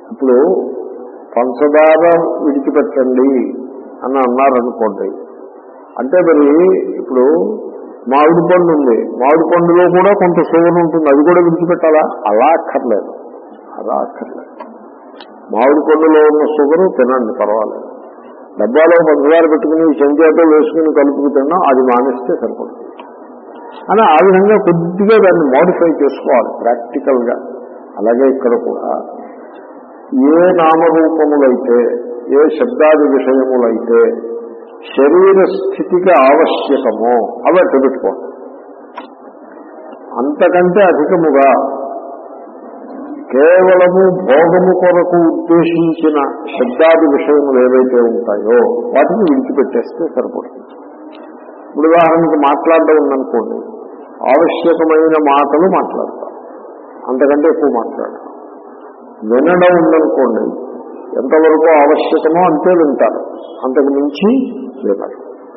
ఇప్పుడు పంచదార విడిచిపెట్టండి అని అన్నారనుకోండి అంటే మరి ఇప్పుడు మామిడి పండు ఉంది మామిడి పండులో కూడా కొంత షుగర్ ఉంటుంది అది కూడా విడిచిపెట్టాలా అలా అక్కర్లేదు అలా అక్కర్లేదు మామిడి పండులో ఉన్న షుగరు తినండి పర్వాలేదు డబ్బాలో పంచదార పెట్టుకుని చెంచాతో వేసుకుని కలుపుకు తిన్నాం అది మానేస్తే సరిపడుతుంది అని ఆ విధంగా కొద్దిగా దాన్ని మోడిఫై చేసుకోవాలి ప్రాక్టికల్ గా అలాగే ఇక్కడ కూడా ఏ నామరూపములైతే ఏ శబ్దాది విషయములైతే శరీర స్థితికి ఆవశ్యకమో అవి అట్టు పెట్టుకోండి అంతకంటే అధికముగా కేవలము భోగము కొరకు ఉద్దేశించిన శబ్దాది విషయములు ఏవైతే ఉంటాయో వాటిని విడిచిపెట్టేస్తే సరిపడుతుంది ఇప్పుడు ఉదాహరణకి మాట్లాడడం ఉందనుకోండి ఆవశ్యకమైన మాటలు మాట్లాడతారు అంతకంటే ఎక్కువ మాట్లాడతారు వినడం ఉందనుకోండి ఎంతవరకు ఆవశ్యకమో అంతే వింటారు అంతకు మించి వినరు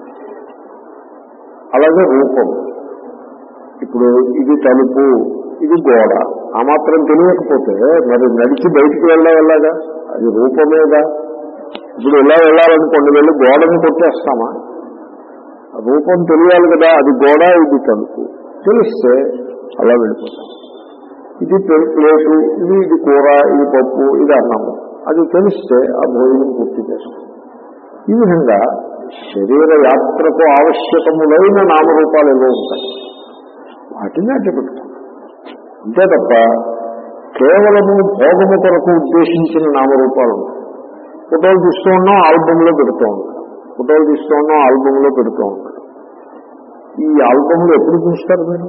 అలాగే రూపం ఇప్పుడు ఇది తలుపు ఇది గోడ ఆ మాత్రం తెలియకపోతే మరి నడిచి బయటికి వెళ్ళా వెళ్ళాగా అది రూపమేగా ఇప్పుడు ఇలా వెళ్ళాలనుకోండి వెళ్ళి గోడని కొట్టేస్తామా రూపం తెలియాలి కదా అది గోడ ఇది తలుపు తెలిస్తే అలా వెళ్ళిపోతాం ఇది ప్లే- ప్లేటు ఇది ఇది కూర ఇది పప్పు ఇది అన్నము అది తెలిస్తే ఆ భోజనం పూర్తి చేస్తాం ఈ విధంగా శరీర యాత్రకు ఆవశ్యకములైన నామరూపాలు ఏవో ఉంటాయి వాటిని అడ్డు పెడతాం అంతే తప్ప కేవలము భోగము కొరకు ఉద్దేశించిన నామరూపాలు ఉంటాయి ఫోటోలు తీస్తూ ఉన్నాం ఆల్బమ్లో పెడుతూ ఉంటాం ఫోటోలు తీస్తూ ఉన్నాం ఆల్బమ్లో పెడుతూ ఉంటాం ఈ ఆల్బమ్లు ఎప్పుడు చూస్తారు మీరు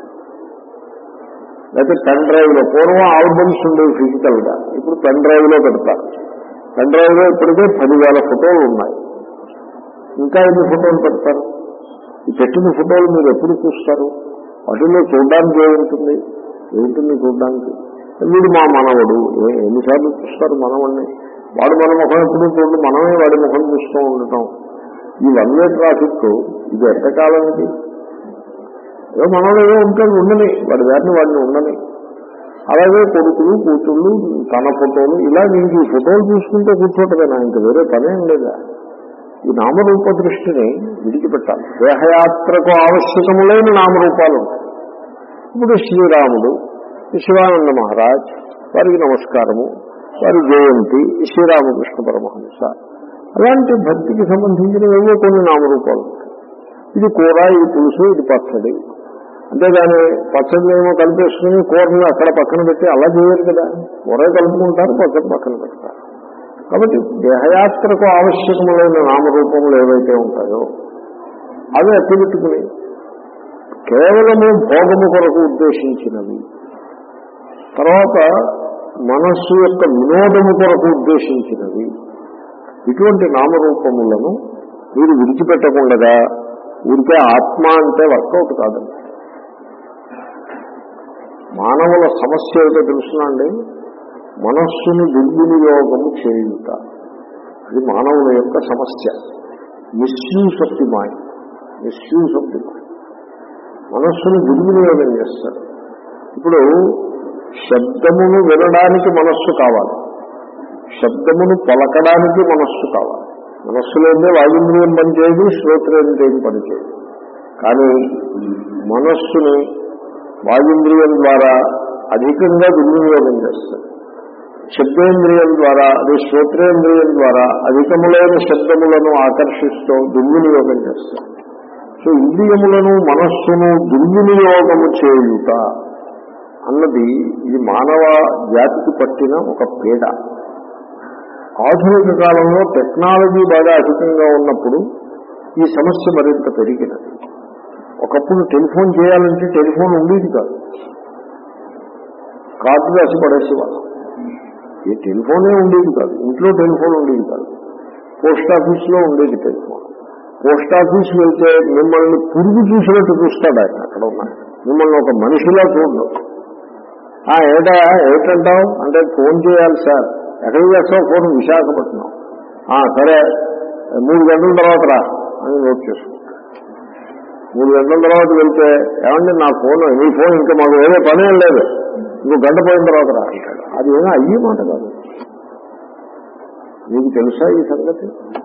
లేకపోతే పెన్ డ్రైవ్ లో పూర్వం ఆల్బమ్స్ ఉండేవి ఫిజికల్ గా ఇప్పుడు పెన్ డ్రైవ్ లో పెడతారు పెన్ డ్రైవ్ లో ఇప్పటికే పదివేల ఫోటోలు ఉన్నాయి ఇంకా ఎన్ని ఫోటోలు పెడతారు ఈ పెట్టిన ఫోటోలు మీరు ఎప్పుడు చూస్తారు వాటిలో చూడడానికి ఏముంటుంది ఏముంటుంది చూడడానికి వీడు మా మనవడు ఏ- ఎన్నిసార్లు చూస్తారు మనవడిని వాడు మన ముఖం ఎప్పుడు చూడండి మనమే వాడి ముఖం చూస్తూ ఉండటం ఈ వన్ వే ట్రాఫిక్ ఇది ఎంతకాలం ఇది ఏదో మనలో ఏదో ఉంటాడు ఉండని వాడి దారిని వాడిని ఉండని అలాగే కొడుకులు కూతుళ్ళు తన ఫోటోలు ఇలా నీకు ఈ ఫోటోలు చూసుకుంటే కూర్చోటమేనా ఇంక వేరే పనేం లేదా ఈ నామరూప దృష్టిని విడిచిపెట్టాలి దేహయాత్రకు ఆవశ్యకములైన నామరూపాలు ఉంటాయి ఇప్పుడు శ్రీరాముడు శివానంద మహారాజ్ వారికి నమస్కారము వారి జయంతి శ్రీరామకృష్ణ పరమహంస అలాంటి భక్తికి సంబంధించిన ఏవో కొన్ని నామరూపాలు ఉంటాయి ఇది కూర ఇది పులుసు ఇది పచ్చడి అంతేగాని పచ్చడిని ఏమో కలిపేసుకుని కూరని అక్కడ పక్కన పెట్టి అలా చేయరు కదా కూర కలుపుకుంటారు పచ్చడి పక్కన పెడతారు కాబట్టి దేహయాత్రకు ఆవశ్యకములైన నామరూపములు ఏవైతే ఉంటాయో అవి అట్టిపెట్టుకుని కేవలము భోగము కొరకు ఉద్దేశించినవి తర్వాత మనస్సు యొక్క వినోదము కొరకు ఉద్దేశించినవి ఇటువంటి నామరూపములను మీరు విడిచిపెట్టకుండా ఊరికే ఆత్మ అంటే వర్కౌట్ కాదండి మానవుల సమస్య ఏదో తెలుసునండి మనస్సును దుర్వినియోగము చేయుట అది మానవుల యొక్క సమస్య misuse of the mind misuse of the mind మనస్సును దుర్వినియోగం చేస్తారు ఇప్పుడు శబ్దమును వినడానికి మనస్సు కావాలి శబ్దమును పలకడానికి మనస్సు కావాలి మనస్సులోనే వాయుంద్రియం పనిచేయదు శ్రోత్రేంద్రియం పనిచేయదు కానీ మనస్సుని వాయుంద్రియం ద్వారా అధికంగా దుర్వినియోగం చేస్తారు శబ్దేంద్రియం ద్వారా అది శ్రోత్రేంద్రియం ద్వారా అధికములైన శబ్దములను ఆకర్షిస్తూ దుర్వినియోగం చేస్తారు సో ఇంద్రియములను మనస్సును దుర్వినియోగము చేయుట అన్నది ఇది మానవ జాతికి పట్టిన ఒక పీడ ఆధునిక కాలంలో టెక్నాలజీ బాగా అధికంగా ఉన్నప్పుడు ఈ సమస్య మరింత పెరిగినది ఒకప్పుడు టెలిఫోన్ చేయాలంటే టెలిఫోన్ ఉండేది కాదు కార్డు రాసి పడేసేవాళ్ళం ఈ టెలిఫోనే ఉండేది కాదు ఇంట్లో టెలిఫోన్ ఉండేది కాదు పోస్ట్ ఆఫీస్లో ఉండేది టెలిఫోన్ పోస్ట్ ఆఫీస్ వెళ్తే మిమ్మల్ని పురుగు చూసినట్టు చూస్తాడు ఆయన అక్కడ ఉన్నాడు మిమ్మల్ని ఒక మనిషిలా చూడడు ఆ, ఏటా ఏటంటావు అంటే ఫోన్ చేయాలి సార్ ఎక్కడికి చేస్తావు ఫోన్ విశాఖపట్నం ఆ, సరే మూడు గంటల తర్వాత రా అని నోట్ చేసుకుంటాడు మూడు గంటల తర్వాత వెళ్తే ఏమండి నా ఫోన్ మీ ఫోన్ ఇంకా మాకు వేరే పనేం లేదు ఇంకో గంట పోయిన తర్వాత రా అంటాడు అది ఏమో అయ్యే మాట కాదు మీకు తెలుసా ఈ సంగతి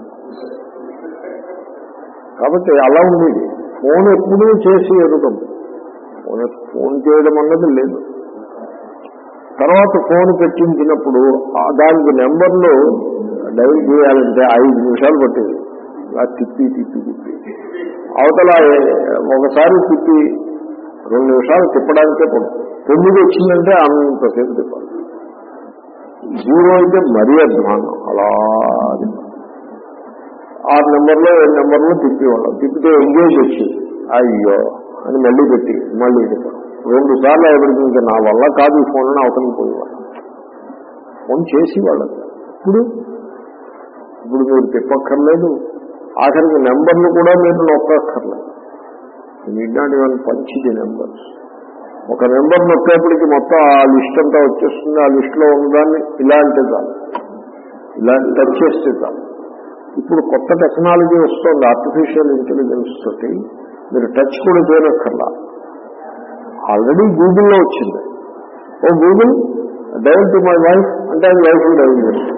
కాబట్టి అలా ఉండేది ఫోన్ ఎప్పుడూ చేసి ఎరుగం ఫోన్ ఫోన్ చేయడం అన్నది లేదు తర్వాత ఫోన్ పెట్టించినప్పుడు ఆ దానికి నెంబర్లు డైల్ చేయాలంటే ఐదు నిమిషాలు పట్టేది అలా తిప్పి తిప్పి తిప్పి అవతల ఒకసారి తిప్పి రెండు నిమిషాలు తిప్పడానికే పడుతుంది తొమ్మిది వచ్చిందంటే అంతసేపు తిప్పాలి జీరో అయితే మరీ అధ్వానం అలా తిప్పాలి. ఆరు నెంబర్లో ఏడు నెంబర్లో తిప్పేవాళ్ళం తిప్పితే ఎంగేజ్ వచ్చింది అయ్యో అని మళ్ళీ పెట్టి మళ్ళీ తిప్పడం రెండు సార్లు ఎవరికి ఇంకా నా వల్ల కాదు ఈ ఫోన్ అని అవతలికి పోయేవాళ్ళం ఫోన్ చేసేవాళ్ళం ఇప్పుడు ఇప్పుడు మీరు తిప్పక్కర్లేదు ఆఖరికి నెంబర్లు కూడా మీరు నొక్కక్కర్లేదు need not even punch the numbers ఒక నెంబర్ నొక్కేపటికి మొత్తం ఆ లిస్ట్ అంతా వచ్చేస్తుంది ఆ లిస్ట్ లో ఉన్నదాన్ని ఇలా అంటే చాలు ఇలా టచ్ చేస్తే చాలు ఇప్పుడు కొత్త టెక్నాలజీ వస్తుంది ఆర్టిఫిషియల్ ఇంటెలిజెన్స్ తోటి మీరు టచ్ కూడా చేయనక్కర్లా ఆల్రెడీ గూగుల్లో వచ్చింది ఓ Google dial to my wife అంటే అది వైఫ్ డైల్ చేస్తుంది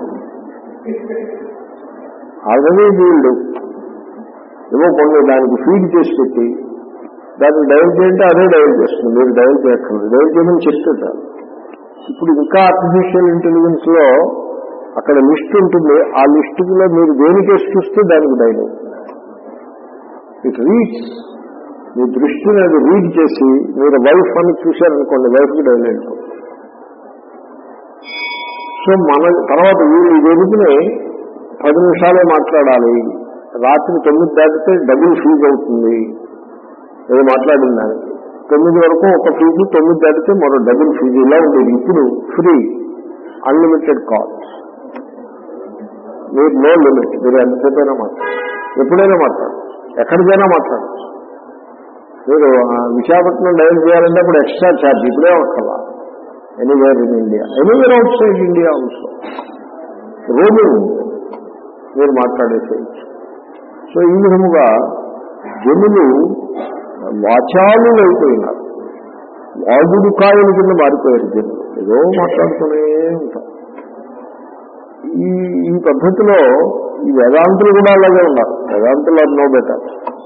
ఆల్రెడీ వీళ్ళు ఏవో కొన్ని దానికి ఫీడ్ చేసి పెట్టి దాన్ని డైల్ చేయంటే అదే డైల్ చేస్తుంది మీరు డైల్ చేయక్కర్లేదు డైల్ చేయమని చెప్తే చాలు ఇప్పుడు ఇంకా ఆర్టిఫిషియల్ ఇంటెలిజెన్స్ లో అక్కడ లిస్ట్ ఉంటుంది ఆ లిస్ట్ లో మీరు దేనికేసి చూస్తే దానికి డైల్ అవుతుంది ఇట్ రీడ్స్ మీ దృష్టిని అది రీడ్ చేసి మీరు వైఫ్ అని చూశారనుకోండి వైఫ్కి డైల్ అయిపోతుంది సో మన తర్వాత వీళ్ళు ఇదేమిటిని పది నిమిషాలే మాట్లాడాలి రాత్రి తొమ్మిది దాటితే డబుల్ ఫీజు అవుతుంది ఏదో మాట్లాడిన దానికి తొమ్మిది వరకు ఒక ఫీజు తొమ్మిది దాటితే మరో డబుల్ ఫీజు ఇలా ఉండేది ఇప్పుడు ఫ్రీ అన్లిమిటెడ్ కాల్స్ మీరు నో లిమిట్ మీరు ఎంతసేపైనా మాట్లాడు ఎప్పుడైనా మాట్లాడు ఎక్కడికైనా మాట్లాడచ్చు మీరు ఆ, విశాఖపట్నం డైల్ చేయాలంటే అప్పుడు ఎక్స్ట్రా ఛార్జ్ ఇప్పుడే ఒక్కలా anywhere in India anywhere outside India also roaming మీరు మాట్లాడేసేయచ్చు సో ఈ విధముగా జనులు వాచాలు అయిపోయినారు వాగుడు కాయల కింద మారిపోయారు జనులు ఏదో మాట్లాడుతూనే ఉంటారు ఈ ఈ పద్ధతిలో ఈ వేదాంతులు కూడా అలాగే ఉన్నారు వేదాంతులు are no better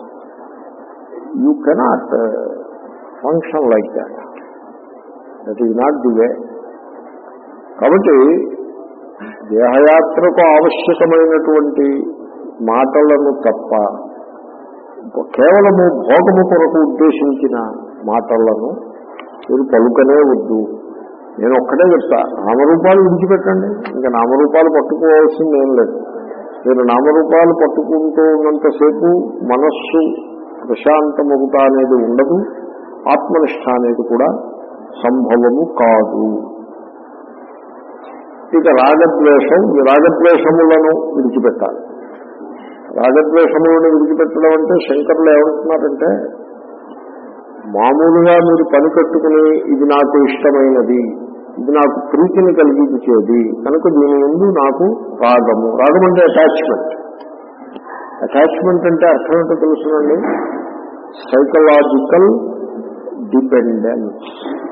you cannot function like that that is not the way కాబట్టి దేహయాత్రకు ఆవశ్యకమైనటువంటి మాటలను తప్ప కేవలము భోగము కొరకు ఉద్దేశించిన మాటలను మీరు పలుకనే వద్దు నేను ఒక్కటే చెప్తా నామరూపాలు విడిచిపెట్టండి ఇంకా నామరూపాలు పట్టుకోవాల్సింది ఏం లేదు మీరు నామరూపాలు పట్టుకుంటూ ఉన్నంతసేపు మనస్సు ప్రశాంతమగుతా అనేది ఉండదు ఆత్మనిష్ట అనేది కూడా సంభవము కాదు ఇక రాగద్వేషం ఈ రాగద్వేషములను విడిచిపెట్టాలి రాగద్వేషములను విడిచిపెట్టడం అంటే శంకర్లు ఏమంటున్నారంటే మామూలుగా మీరు పని కట్టుకుని ఇది నాకు ఇష్టమైనది ఇది నాకు ప్రీతిని కలిగించేది కనుక దీని ముందు నాకు రాగము రాగం అంటే అటాచ్మెంట్ అటాచ్మెంట్ అంటే అర్థం ఏంటో తెలుసునండి సైకలాజికల్ డిపెండెన్స్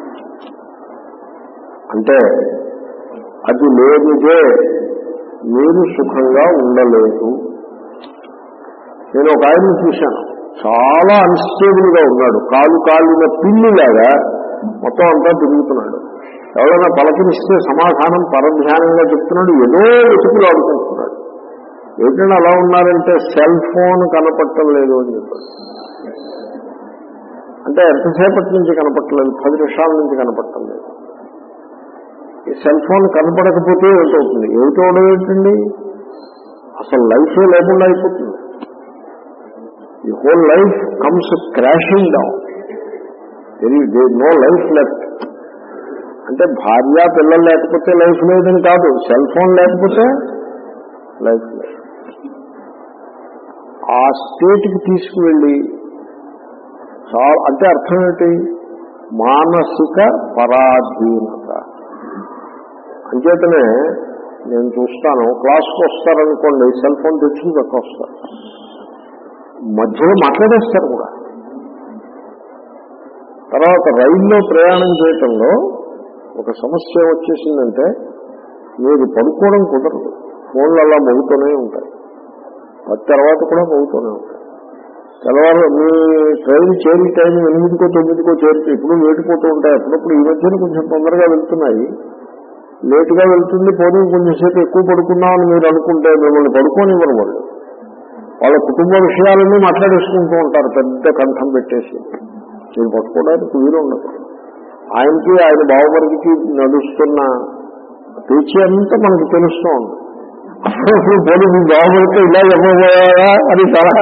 అంటే అది లేనిదే మీరు సుఖంగా ఉండలేదు నేను ఒక ఆయన్ని చూశాను చాలా అన్స్టేబుల్ గా ఉన్నాడు కాలు కాలిన పిల్లిలాగా మొత్తం అంతా తిరుగుతున్నాడు ఎవరైనా పలకరిస్తే సమాధానం పరధ్యానంగా చెప్తున్నాడు ఏదో వెతుకులు ఆడుకుంటున్నాడు ఏంటంటే అలా ఉన్నారంటే సెల్ ఫోన్ కనపట్టం లేదు అని చెప్పాడు అంటే ఎంతసేపటి నుంచి కనపట్టలేదు పది నిమిషాల నుంచి కనపట్టం లేదు ఈ సెల్ ఫోన్ కనపడకపోతే ఏమిటవుతుంది ఏమిటవడం ఏంటండి అసలు లైఫే లేకుండా అయిపోతుంది ఈ whole life comes crashing down they no life left అంటే భార్య పిల్లలు లేకపోతే లైఫ్ లేదని కాదు సెల్ ఫోన్ లేకపోతే లైఫ్ లేదు ఆ స్టేట్కి తీసుకువెళ్ళి చాలా అంటే అర్థం ఏంటి మానసిక పరాధీనత అంచేతనే నేను చూస్తాను క్లాస్కి వస్తారనుకోండి సెల్ ఫోన్ తెచ్చుకుని పక్క వస్తారు మధ్యలో మాట్లాడేస్తారు కూడా తర్వాత రైల్లో ప్రయాణం చేయటంలో ఒక సమస్య వచ్చేసిందంటే మీరు పడుకోవడం కుదరదు ఫోన్లు అలా మోగుతూనే ఉంటాయి పది తర్వాత కూడా మోగుతూనే ఉంటాయి తెల్లవారు మీ ట్రైన్ చేరి టైం ఎనిమిదికో తొమ్మిదికో చేరితే ఇప్పుడు లేటిపోతూ ఉంటాయి అప్పుడప్పుడు ఈ మధ్యన కొంచెం తొందరగా వెళ్తున్నాయి లేటుగా వెళ్తుంది పోనీ కొంచెంసేపు ఎక్కువ పడుకున్నామని మీరు అనుకుంటే మిమ్మల్ని పడుకోనివ్వరు వాళ్ళు వాళ్ళ కుటుంబ విషయాలన్నీ మాట్లాడేసుకుంటూ ఉంటారు పెద్ద కంఠం పెట్టేసి మీరు పట్టుకోవడానికి వీలు ఉండదు ఆయనకి ఆయన బావమరిదికి నడుస్తున్న పేచీ అంతా మనకు తెలుస్తూ ఉంది అప్పుడు పోనీ మీ బావమరితో ఇలా ఇవ్వబోయారా అని సలహా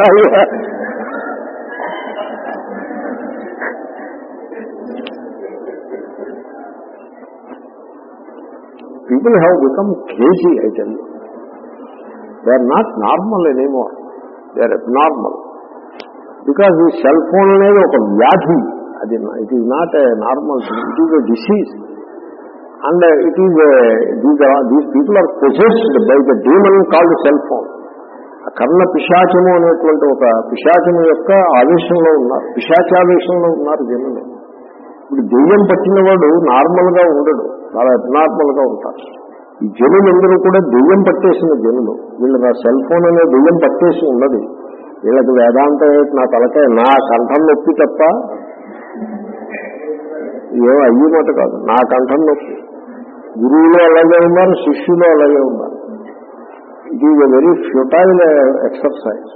people have become crazy, I tell you. They are not normal anymore. They are abnormal. Because ఈ సెల్ ఫోన్ అనేది ఒక వ్యాధి అది it is not a normal it is a disease and it is these these people are possessed by the demon called cell phone ఆ కర్ణ పిశాచము అనేటువంటి ఒక పిశాచము యొక్క ఆవేశంలో ఉన్నారు పిశాచావేశంలో ఉన్నారు జనులు ఇప్పుడు దెయ్యం పట్టిన వాడు నార్మల్ గా ఉండడు చాలా అబ్నార్మల్ గా ఉంటారు ఈ జనులందరూ కూడా దెయ్యం పట్టేసిన జనులు వీళ్ళు నా సెల్ ఫోన్ అనే దెయ్యం పట్టేసి ఉన్నది వీళ్ళకి వేదాంత నా తలకాయ నా కంఠం నొప్పి తప్ప ఏమో అయ్యి మాట కాదు నా కంఠం నొప్పి గురువులు అలాగే ఉన్నారు శిష్యులు అలాగే ఉన్నారు it is a very futile exercise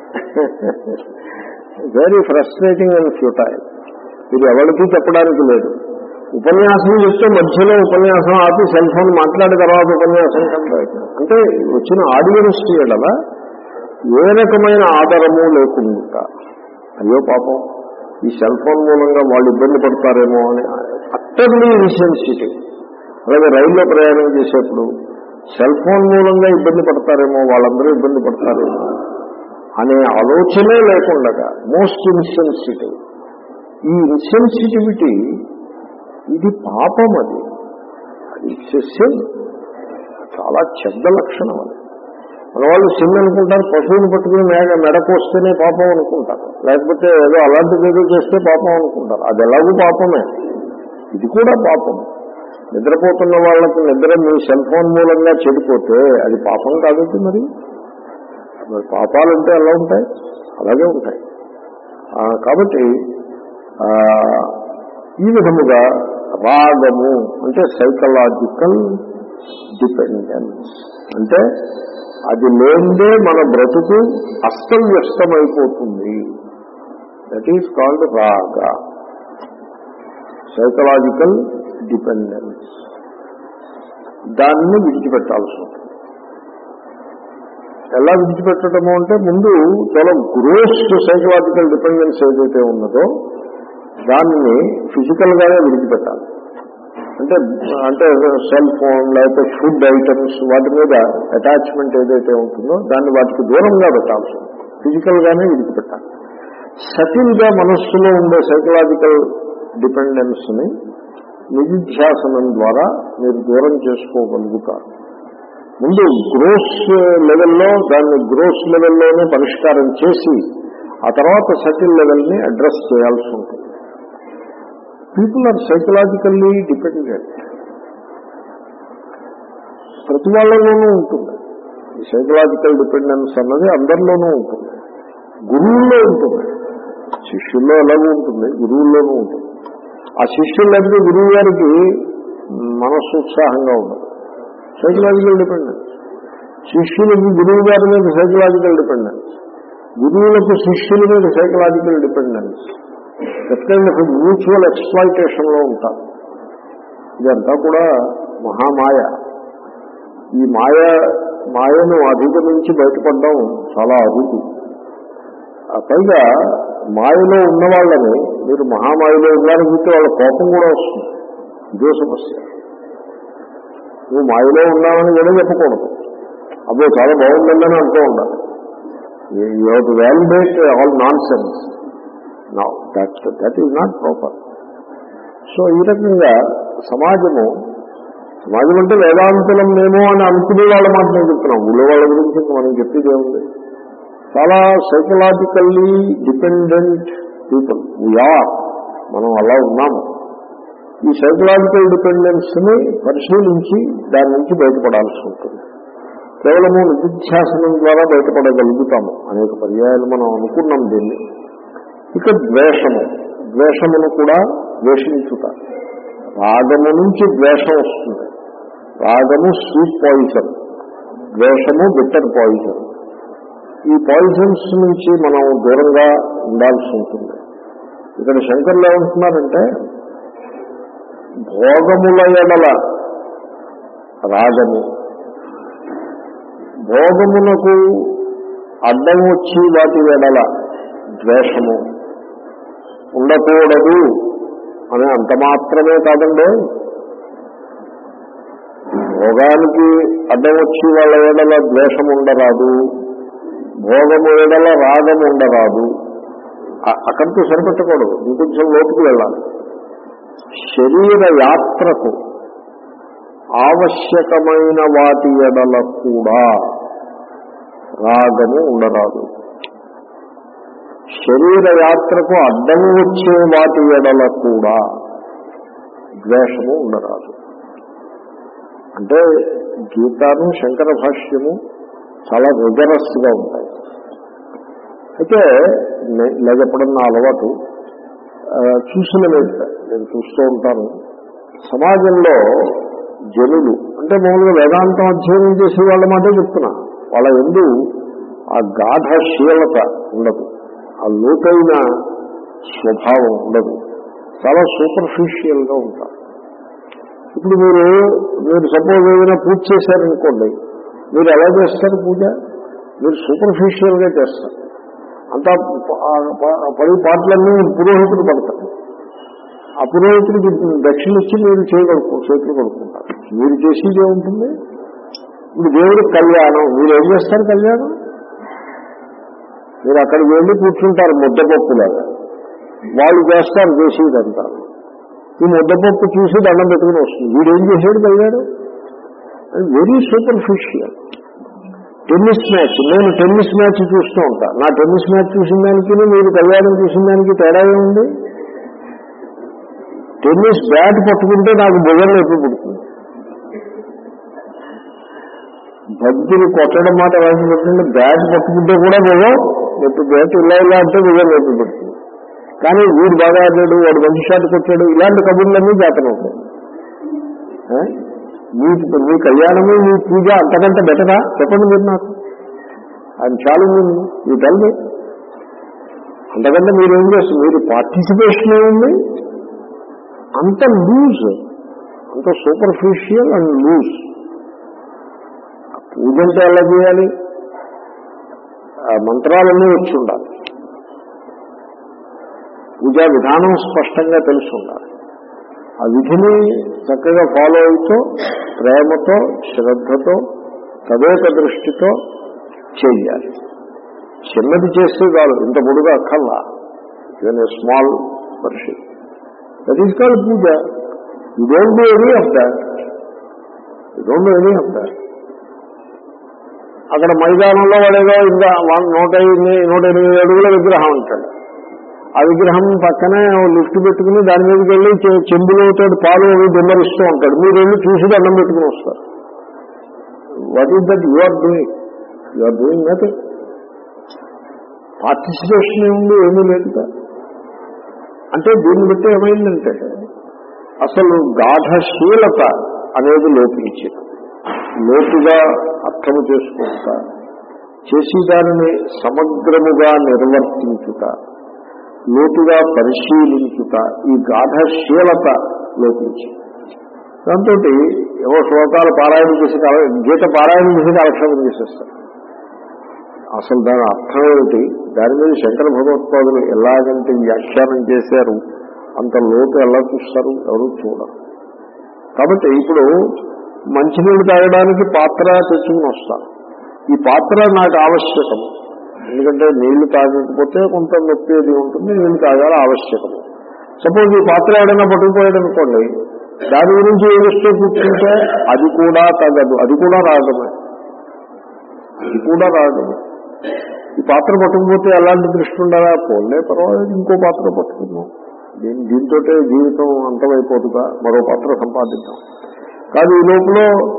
very frustrating and futile మీరు ఎవరికి చెప్పడానికి లేదు ఉపన్యాసం చెప్తే మధ్యలో ఉపన్యాసం ఆపి సెల్ ఫోన్ మాట్లాడిన తర్వాత ఉపన్యాసం కంటే అంటే వచ్చిన ఆడియన్స్ చేయడలా ఏ రకమైన ఆధారము లేకుండా అయ్యో పాపం ఈ సెల్ ఫోన్ మూలంగా వాళ్ళు ఇబ్బంది పడతారేమో అని అట్టర్లీ ఇన్సెన్సిటివ్ అలాగే రైల్లో ప్రయాణం చేసేప్పుడు సెల్ ఫోన్ మూలంగా ఇబ్బంది పడతారేమో వాళ్ళందరూ ఇబ్బంది పడతారేమో అనే ఆలోచనే లేకుండా మోస్ట్ ఇన్సెన్సిటివ్ ఈ ఇన్సెన్సిటివిటీ ఇది పాపం అది అది సిన్ చాలా చెడ్డ లక్షణం అది మన వాళ్ళు సిన్ అనుకుంటారు పశువుని పట్టుకుని మేడ మెడకొస్తేనే పాపం అనుకుంటారు లేకపోతే ఏదో అలాంటిది ఏదో చేస్తే పాపం అనుకుంటారు అది ఎలాగూ పాపమే ఇది కూడా పాపం నిద్రపోతున్న వాళ్ళకి నిద్ర మీ సెల్ ఫోన్ మూలంగా చెడిపోతే అది పాపం కాబట్టి మరి మరి పాపాలంటే ఎలా ఉంటాయి అలాగే ఉంటాయి కాబట్టి ఈ విధముగా రాగము అంటే సైకలాజికల్ డిపెండెన్స్ అంటే అది లేదే మన బ్రతుకు అస్తవ్యస్తమైపోతుంది దట్ ఈస్ కాల్డ్ రాగ సైకలాజికల్ డిపెండెన్స్ దాన్ని విడిచిపెట్టాల్సి ఉంటుంది ఎలా విడిచిపెట్టడము అంటే ముందు చాలా గ్రోస్ సైకలాజికల్ డిపెండెన్స్ ఏదైతే ఉన్నదో దాన్ని ఫిజికల్ గానే విడిచిపెట్టాలి అంటే అంటే సెల్ ఫోన్ లేకపోతే ఫుడ్ ఐటమ్స్ వాటి మీద అటాచ్మెంట్ ఏదైతే ఉంటుందో దాన్ని వాటికి దూరంగా పెట్టాల్సి ఉంటుంది ఫిజికల్ గానే విడిచిపెట్టాలి సటిల్ గా మనస్సులో ఉండే సైకలాజికల్ డిపెండెన్స్ ని నిధిధ్యాసనం ద్వారా మీరు దూరం చేసుకోగలుగుతారు ముందు గ్రోస్ లెవెల్లో దాన్ని గ్రోస్ లెవెల్లోనే పరిష్కారం చేసి ఆ తర్వాత సటిల్ లెవెల్ని అడ్రస్ చేయాల్సి ఉంటుంది పీపుల్ ఆర్ సైకలాజికల్లీ డిపెండెంట్ ప్రతి వాళ్ళలోనూ ఉంటుంది ఈ సైకలాజికల్ డిపెండెన్స్ అన్నది అందరిలోనూ ఉంటుంది గురువుల్లో ఉంటుంది శిష్యుల్లో ఎలాగూ ఉంటుంది గురువుల్లోనూ ఉంటుంది ఆ శిష్యులు లేకపోతే గురువు గారికి మనస్సు ఉత్సాహంగా ఉండదు సైకలాజికల్ డిపెండెన్స్ శిష్యులకు గురువు గారి మీద సైకలాజికల్ డిపెండెన్స్ గురువులకు శిష్యుల మీద సైకలాజికల్ డిపెండెన్స్ ఎప్పుడైనా మ్యూచువల్ ఎక్స్ప్లాయిటేషన్ లో ఉంటారు ఇదంతా కూడా మహామాయ ఈ మాయ మాయను అధిగమించి బయటపడడం చాలా అరుదు పైగా మాయలో ఉన్న వాళ్ళని మీరు మహామాయలో ఉన్నారని చూస్తే వాళ్ళ కోపం కూడా వస్తుంది ఇదే సమస్య నువ్వు మాయలో ఉన్నావని కూడా చెప్పకూడదు అబ్బో చాలా బాగుందని అంటూ ఉండాలి you have to validate all nonsense now that that is not proper so ఈ రకంగా సమాజము సమాజం అంటే వేదాంతులం మేము అని అనుకునే వాళ్ళ మాట నేను చెప్తున్నాం ఊళ్ళో వాళ్ళ గురించి ఇంకా మనం చెప్పేది ఏముంది చాలా సైకలాజికల్లీ డిపెండెంట్ పీపుల్ వీఆర్ మనం అలా ఉన్నాము ఈ సైకలాజికల్ డిపెండెన్స్ ని పరిశీలించి దాని నుంచి బయటపడాల్సి ఉంటుంది కేవలము నిధిధ్యాసనం ద్వారా బయటపడగలుగుతాము అనేక పర్యాయాలు మనం అనుకున్నాం దీన్ని ఇక ద్వేషము ద్వేషమును కూడా ద్వేషించుట రాగము నుంచి ద్వేషం వస్తుంది రాగము స్వీట్ పాయిజన్ ద్వేషము బిట్టర్ పాయిజన్ ఈ పాయిజన్స్ నుంచి మనం దూరంగా ఉండాల్సి ఉంటుంది ఇక్కడ శంకర్లు ఏమంటున్నారంటే భోగముల ఎడల రాగము భోగమునకు అడ్డం వచ్చి వాటి ఎడల ద్వేషము ఉండకూడదు అని అంత మాత్రమే కాదండి భోగానికి అడ్డం వచ్చి వాళ్ళ ఏడల ద్వేషం ఉండరాదు భోగము ఏడల రాగం ఉండరాదు అ- అక్కడితో సరిపెట్టకూడదు ఇంకొంచెం లోతుకు వెళ్ళాలి శరీర యాత్రకు ఆవశ్యకమైన వాటి ఎడల కూడా రాగము ఉండరాదు శరీర యాత్రకు అడ్డము వచ్చే వాటి ఎడల కూడా ద్వేషము ఉండరాదు అంటే గీతాను శంకర భాష్యము చాలా రిగరస్ గా ఉంటాయి అయితే నే- ఇలా చెప్పడం నా అలవాటు ఆ, చూసిన మీద నేను చూస్తూ ఉంటాను సమాజంలో జనులు అంటే మామూలుగా వేదాంతం అధ్యయనం చేసే వాళ్ళ మాటే చెప్తున్నా వాళ్ళ ఎందు ఆ గాఢశీలత ఉండదు ఆ లోతైన స్వభావం ఉండదు చాలా సూపర్ఫిషియల్ గా ఉంటారు ఇప్పుడు మీరు మీరు సపోజ్ ఏదైనా పూజ చేశారనుకోండి మీరు ఎలా చేస్తారు పూజ మీరు సూపర్ఫిషియల్ గా చేస్తారు అంతా ప- ఆ ప- పది పాటలన్నీ పురోహితుడు పడతారు ఆ పురోహితుడికి దక్షిణ ఇచ్చి మీరు చేయగలుగు చేతులు కొడుకుంటారు మీరు చేసేది ఏముంటుంది ఇప్పుడు దేవుడికి కళ్యాణం మీరు ఏం చేస్తారు కళ్యాణం మీరు అక్కడికి వెళ్ళి కూర్చుంటారు ముద్దపప్పులాగా వాళ్ళు చేస్తారు చేసేదంతా ఈ ముద్దపప్పు చూసి దండం పెట్టుకుని వస్తుంది వీడేం చేసాడు కళ్యాణం వెరీ సూపర్ఫిషియల్ టెన్నిస్ మ్యాచ్ నేను టెన్నిస్ మ్యాచ్ చూస్తూ ఉంటా నా టెన్నిస్ మ్యాచ్ చూసిన దానికి మీరు కళ్యాణం చూసిన దానికి తేడా ఏముంది టెన్నిస్ బ్యాట్ పట్టుకుంటే నాకు భుజం నొప్పి పుడుతుంది భక్తులు కొట్టడం మాట రాసి పెట్టండి బ్యాట్ పట్టుకుంటే కూడా భుజం నొప్పి బ్యాట్ ఇలా ఇలా అంటే భుజం నొప్పి పుడుతుంది కానీ వీడు బాగా ఆడాడు వాడు మంచి షాట్ కొట్టాడు ఇలాంటి కబుర్లన్నీ జాతర ఉంటాయి ఆ? మీ మీ కళ్యాణము మీ పూజ అంతకంటే బెటరా చెప్పండి మీరు నాకు అది చాలు మీ తల్లి అంతకంటే మీరు ఏం చేస్తారు మీరు పార్టిసిపేషన్ ఏముంది అంత లూజ్ అంత సూపర్ఫిషియల్ అండ్ లూజ్ పూజ అంటే ఎలా చేయాలి ఆ మంత్రాలన్నీ వచ్చి ఉండాలి పూజా విధానం స్పష్టంగా తెలిసి ఉండాలి ఆ విధిని చక్కగా ఫాలో అవుతూ ప్రేమతో శ్రద్ధతో తదేక దృష్టితో చేయాలి చిన్నది చేస్తే కాదు ఇంత పొడుగా అక్కల్లా even a small worship that is called puja you don't do any of that you don't do any of that అక్కడ మైదానంలో వాడేదో ఇంకా వన్- నూట ఎనిమిది నూట ఎనిమిది అడుగుల విగ్రహం ఉంటాడు ఆ విగ్రహం పక్కనే ఓ లిఫ్ట్ పెట్టుకుని దాని మీదకి వెళ్ళి చె- చెంబులతో పాలు అవి దిమ్మరిస్తూ ఉంటాడు మీరు వెళ్ళి చూసి దండం పెట్టుకుని వస్తారు what is that you are doing you are doing nothing participation ఏముంది ఏమీ లేదు కదా. అంటే దీన్ని బట్టి ఏమైందంటే అసలు గాఢశీలత అనేది లోపించింది లోతుగా అర్థము చేసుకుంటా చేసి దానిని సమగ్రముగా నిర్వర్తించుట లోతుగా పరిశీలించుట ఈ గాఢశీలత లోపించింది దాంతో ఏవో శ్లోకాలు పారాయణ చేసి కాల- గీత పారాయణ చేసి కాలక్షేపం చేసేస్తారు అసలు దాని అర్థం ఏమిటి దాని మీద శంకర భగవత్పాదులు ఎలాగంటే వ్యాఖ్యానం చేశారు అంత లోతు ఎలా చూస్తారు ఎవరు చూడరు కాబట్టి ఇప్పుడు మంచినీళ్ళు తాగడానికి పాత్ర తెచ్చుకుని వస్తాను ఈ పాత్ర నాకు ఆవశ్యకము ఎందుకంటే నీళ్లు తాగకపోతే కొంత నొప్పి అది ఉంటుంది నీళ్లు తాగాలి ఆవశ్యకము సపోజ్ ఈ పాత్ర ఏదైనా పట్టుకుపోయాడు అనుకోండి దాని గురించి ఏడుస్తూ కూర్చుంటే అది కూడా తగదు అది కూడా రాగమే అది కూడా రాగమే ఈ పాత్ర పట్టుకుపోతే ఎలాంటి దృష్టి ఉండాలా పోలే పర్వాలేదు ఇంకో పాత్ర పట్టుకుందాం దీని దీంతో జీవితం అంతమైపోతుందా మరో పాత్ర సంపాదిద్దాం కాదు ఈ లోపల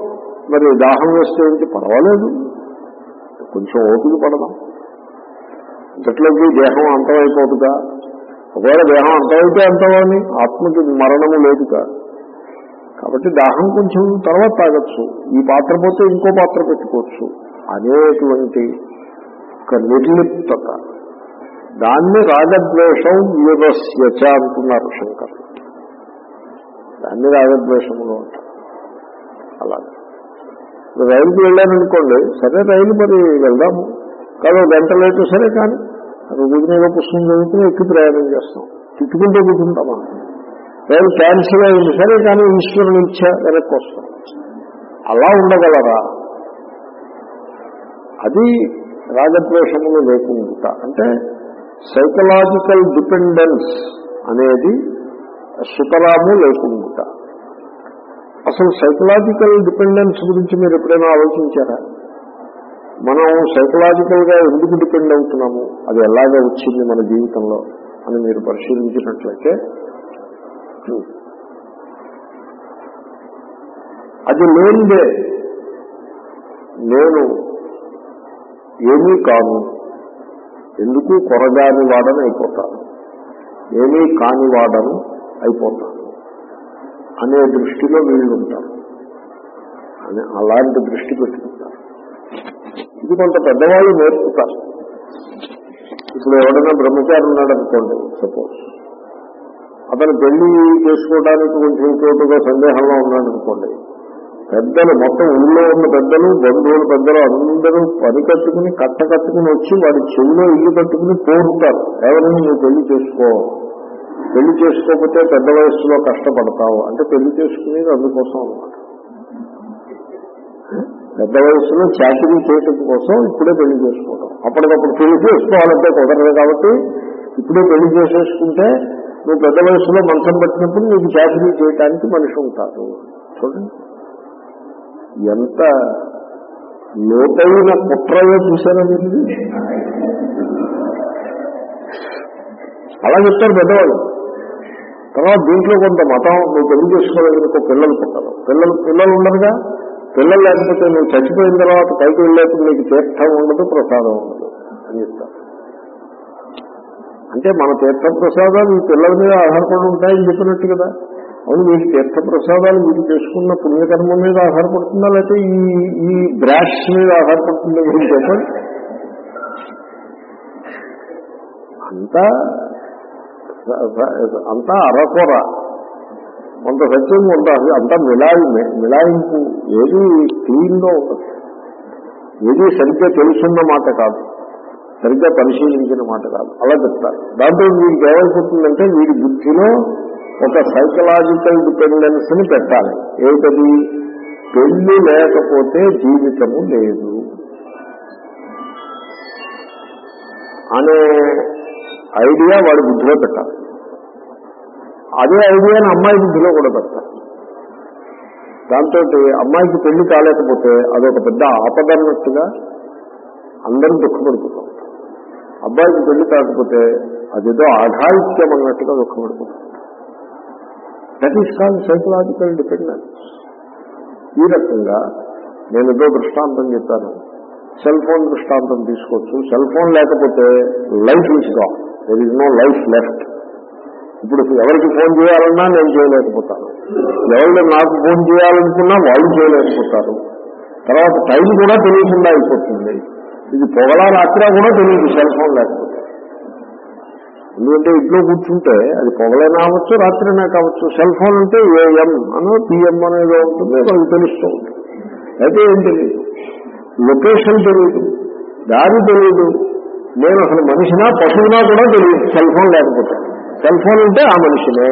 మరి దాహం వేస్తే ఏంటి పర్వాలేదు కొంచెం ఓపిక పడదాం ఇంతట్లోకి దేహం అంతమైపోతుందా ఒకవేళ దేహం అంతమైతే అంతమని ఆత్మకి మరణము లేదుగా కాబట్టి దాహం కొంచెం తర్వాత తాగొచ్చు ఈ పాత్ర పోతే ఇంకో పాత్ర పెట్టుకోవచ్చు అనేటువంటి ఒక నిర్లిప్తత దాన్ని రాగద్వేషం వివస్యచ అంటున్నారు శంకర్ దాన్ని రాగద్వేషములు అంటారు అలాగే ఇప్పుడు రైలుకి వెళ్ళారనుకోండి సరే రైలు మరి వెళ్దాము కాదు ఒక గంట లేటు సరే కానీ అక్కడ కూర్చునే పుస్తకం చదువుకుని ఎక్కి ప్రయాణం చేస్తాం తిట్టుకుంటూ కూర్చుంటామా రైలు క్యాన్సిల్ అయింది సరే కానీ ఈశ్వరుని ఇచ్చా వెనక్కి వస్తాం అలా ఉండగలరా అది రాగద్వేషములు లేకుండా అంటే సైకలాజికల్ డిపెండెన్స్ అనేది సుతరాము లేకుండా అసలు సైకలాజికల్ డిపెండెన్స్ గురించి మీరు ఎప్పుడైనా ఆలోచించారా మనం సైకలాజికల్ గా ఎందుకు డిపెండ్ అవుతున్నాము అది ఎలాగా వచ్చింది మన జీవితంలో అని మీరు పరిశీలించినట్లయితే అది లేనిదే నేను ఏమీ కాను ఎందుకు కొరగాని వాడని అయిపోతాను ఏమీ కాని వాడను అయిపోతాను అనే దృష్టిలో వీళ్ళు ఉంటారు అని అలాంటి దృష్టి పెట్టుకుంటారు ఇది కొంత పెద్దవాళ్ళు నేర్పుతారు ఇప్పుడు ఎవడైనా బ్రహ్మచారి ఉన్నాడు అనుకోండి సపోజ్ అతను పెళ్లి చేసుకోవడానికి కొంచెం చోటుగా సందేహంలో ఉన్నాడు అనుకోండి పెద్దలు మొత్తం ఊళ్ళో ఉన్న పెద్దలు బంధువులు పెద్దలు అందరూ పని కట్టుకుని కట్ట కట్టుకుని వచ్చి వాడి చెవిలో ఇల్లు కట్టుకుని పోరుతారు ఎవరిని నువ్వు పెళ్లి చేసుకో పెళ్లి చేసుకోకపోతే పెద్ద వయస్సులో కష్టపడతావు అంటే పెళ్లి చేసుకునేది అందుకోసం అన్నమాట పెద్ద వయస్సులో చాకరీ చేయటం కోసం ఇప్పుడే పెళ్లి చేసుకోవడం అప్పటికప్పుడు పెళ్లి చేసుకోవాలంటే కుదరదు కాబట్టి ఇప్పుడే పెళ్లి చేసేసుకుంటే నువ్వు పెద్ద వయసులో మంచం పట్టినప్పుడు నీకు చాకరీ చేయడానికి మనిషి ఉంటారు చూడండి ఎంత లోతైన కుట్రయో చూసారా మీరు ఇది? అలా చెప్తారు పెద్దవాళ్ళు తర్వాత దీంట్లో కొంత మతం నువ్వు పెళ్లి చేసుకోవాలనుకో పిల్లలు పుట్టరు పిల్లలు పిల్లలు ఉండరుగా పిల్లలు లేకపోతే నువ్వు చచ్చిపోయిన తర్వాత పైకి వెళ్ళేప్పుడు నీకు తీర్థం ఉండదు ప్రసాదం ఉండదు అని చెప్తారు అంటే మన తీర్థ ప్రసాదాలు ఈ పిల్లల మీద ఆధారపడి ఉంటాయని చెప్పినట్టు కదా అవును మీకు తీర్థ ప్రసాదాలు మీరు చేసుకున్న పుణ్యకర్మ మీద ఆధారపడుతుందా లేకపోతే ఈ ఈ బ్రాష్ మీద ఆధారపడుతుందా మీరు చెప్పండి అంతా అంతా అరకొర కొంత సత్యం కొంత అంతా మిలాయిమే మిలాయింపు ఏది క్లీన్గా ఉండదు ఏది సరిగ్గా తెలుసున్న మాట కాదు సరిగ్గా పరిశీలించిన మాట కాదు అలా చెప్తారు దాంతో వీడికి ఏమైపోతుందంటే వీడి బుద్ధిలో ఒక సైకలాజికల్ డిపెండెన్స్ ని పెట్టాలి ఏమిటది పెళ్లి లేకపోతే జీవితము లేదు అనే ఐడియా వాడి బుద్ధిలో పెట్టాలి అదే ఐడియాని అమ్మాయి బుద్ధిలో కూడా పెట్టాలి దాంతో అమ్మాయికి పెళ్లి కాలేకపోతే అదొక పెద్ద ఆపదన్నట్టుగా అందరూ దుఃఖపడిపోతాం అబ్బాయికి పెళ్లి కాకపోతే అదేదో ఆఘాయిత్యం అన్నట్టుగా దుఃఖపడిపోతాం that is called psychological dependence ఈ రకంగా నేను ఏదో దృష్టాంతం చెప్పాను సెల్ ఫోన్ దృష్టాంతం తీసుకోవచ్చు సెల్ ఫోన్ లేకపోతే life is gone there is no life left ఇప్పుడు ఎవరికి ఫోన్ చేయాలన్నా నేను చేయలేకపోతాను ఎవరు నాకు ఫోన్ చేయాలనుకున్నా వాళ్ళు చేయలేకపోతారు తర్వాత టైం కూడా తెలియకుండా అయిపోతుంది ఇది పొగలా రాత్రా కూడా తెలియదు సెల్ ఫోన్ లేకపోతే ఎందుకంటే ఇంట్లో కూర్చుంటే అది పొగలైనా అవ్వచ్చు రాత్రైనా కావచ్చు సెల్ ఫోన్ అంటే ఏఎం అనో పిఎం అనేది ఉంటుంది మనకు తెలుస్తూ ఉంటుంది అయితే ఏం తెలియదు లొకేషన్ తెలియదు దారి తెలియదు నేను అసలు మనిషినా పశువునా కూడా తెలియదు సెల్ ఫోన్ లేకపోతే సెల్ ఫోన్ ఉంటే ఆ మనిషినే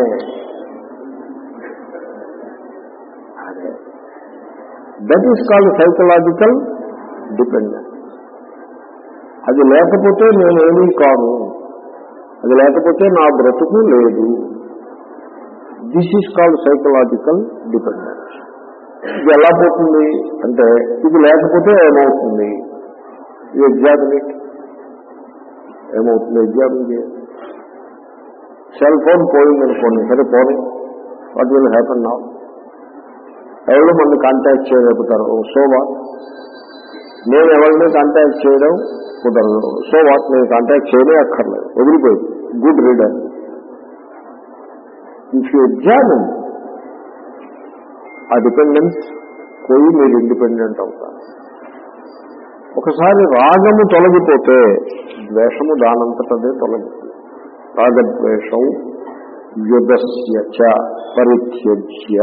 that is called psychological dependence అది లేకపోతే నేనేమీ కాను అది లేకపోతే నా బ్రతుకు లేదు this is called psychological dependence ఇది ఎలా పోతుంది అంటే ఇది లేకపోతే ఏమవుతుంది ఇది ఎగ్జామిన్ ఏమవుతుంది ఎగ్జామిన్ చేయాలి సెల్ ఫోన్ పోయింది అనుకోండి సరే పోనీ వాట్ విల్ హ్యాపన్ నా ఎవరు మనల్ని కాంటాక్ట్ చేయగలుగుతారు సో వాట్ నేను ఎవరిని కాంటాక్ట్ చేయడం కుదరదు సో వాట్ నేను కాంటాక్ట్ చేయలే అక్కర్లేదు వదిలిపోయింది good reader if you examine ఆ డిపెండెన్స్ పోయి మీరు ఇండిపెండెంట్ అవుతారు ఒకసారి రాగము తొలగిపోతే ద్వేషము దానంతటదే తొలగిపోతుంది రాగద్వేషం యుగస్య చ పరిత్యజ్య